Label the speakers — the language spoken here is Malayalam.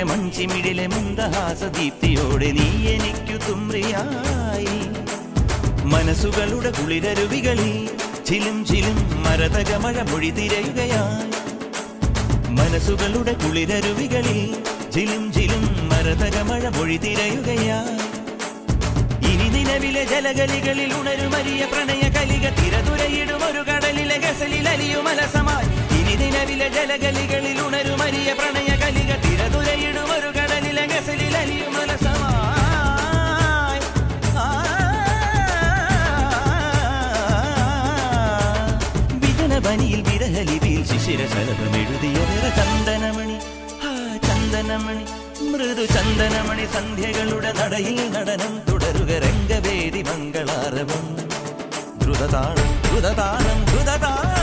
Speaker 1: മൺചിമിഴിലെ മന്ദഹാസദീപ്തിയോടെ നീ എനിക്കു തുമ്രിയായി മനസ്സുകളുടെ കുളിരരുവികളിൽ ചിലും ചിലും മരതകമഴ മൊഴി തിരയുകയായി മനസ്സുകളുടെ കുളിരരുവികളിൽ ചിലും ചിലും മരതകമഴ മൊഴി തിരയുകയായി ഇനി നിലവിലെ ജലഗലികളിൽ ഉണരുമരിയ പ്രണയ കലിക തിരതുരയിടും ഒരു കടലിലെ ഗസലിൽ അലിയുമലസമായി ഇനി നിലവിലെ ജലഗലികളിൽ ഉണരുമരിയ പ്രണയ കലിക തിരതുരയിടും ഒരു കടലിലെ ഗസലിൽ അലിയുമലസമായി ആ, വിജനവനിയിൽ വിരഹലിവിയിൽ ശിശിര ശലഭമെഴുതിയ വിറ ചന്ദനമണി ആ ചന്ദനമണി മൃദു ചന്ദനമണി സന്ധ്യകളുടെ നടയിൽ നടനം തുടരുക രംഗവേദി മംഗളാരവം ദ്രുതതാളം ദ്രുതതാളം ദ്രുതതാളം